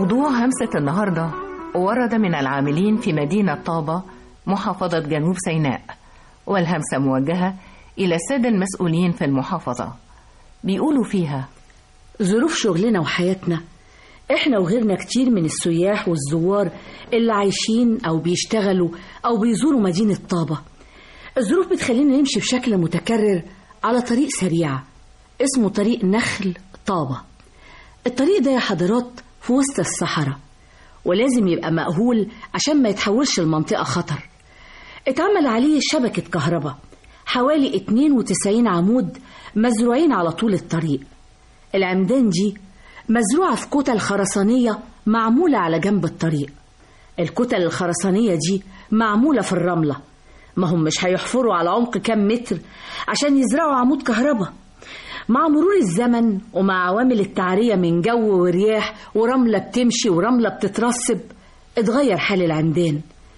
موضوع همسة النهاردة ورد من العاملين في مدينة طابة محافظة جنوب سيناء والهمسة موجهة إلى السادة المسؤولين في المحافظة بيقولوا فيها ظروف شغلنا وحياتنا احنا وغيرنا كتير من السياح والزوار اللي عايشين او بيشتغلوا او بيزوروا مدينة طابة الظروف بتخلينا نمشي بشكل متكرر على طريق سريع اسمه طريق نخل طابة الطريق ده يا حضرات في وسط الصحراء ولازم يبقى مأهول عشان ما يتحولش المنطقة خطر اتعمل عليه شبكة كهرباء حوالي 92 عمود مزروعين على طول الطريق العمدان دي مزروعة في كتل خرسانية معمولة على جنب الطريق الكتل الخرسانية دي معمولة في الرملة ما هم مش هيحفروا على عمق كام متر عشان يزرعوا عمود كهرباء مع مرور الزمن ومع عوامل التعرية من جو ورياح ورملة بتمشي ورملة بتترسب اتغير حال العمدان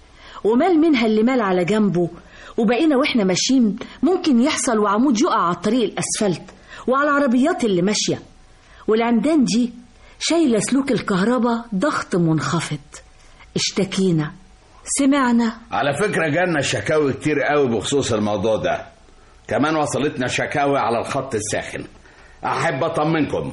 ومال منها اللي مال على جنبه وبقينا واحنا ماشيين ممكن يحصل وعمود يقع على الطريق الاسفلت وعلى العربيات اللي ماشيه والعمدان دي شايله سلوك الكهرباء ضغط منخفض اشتكينا سمعنا على فكرة جالنا شكاوي كتير قوي بخصوص الموضوع ده كمان وصلتنا شكاوي على الخط الساخن أحب أطمنكم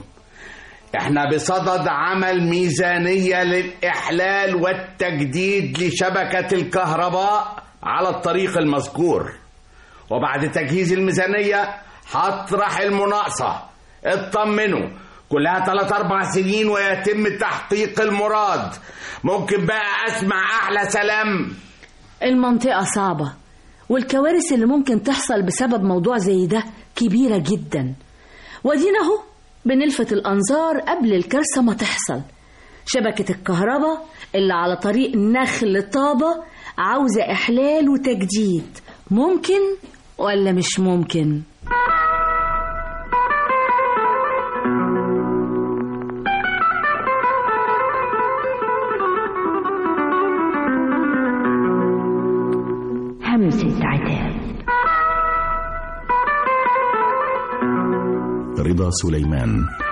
احنا بصدد عمل ميزانية للإحلال والتجديد لشبكة الكهرباء على الطريق المذكور وبعد تجهيز الميزانية هطرح المناقصة اطمنوا كلها ثلاث أربع سنين ويتم تحقيق المراد ممكن بقى أسمع أحلى سلام المنطقة صعبة والكوارث اللي ممكن تحصل بسبب موضوع زي ده كبيرة جدا ودينا اهو بنلفت الأنظار قبل الكارثة ما تحصل شبكة الكهرباء اللي على طريق نخل طابة عاوزة إحلال وتجديد ممكن ولا مش ممكن؟ همسة عتاب رضا سليمان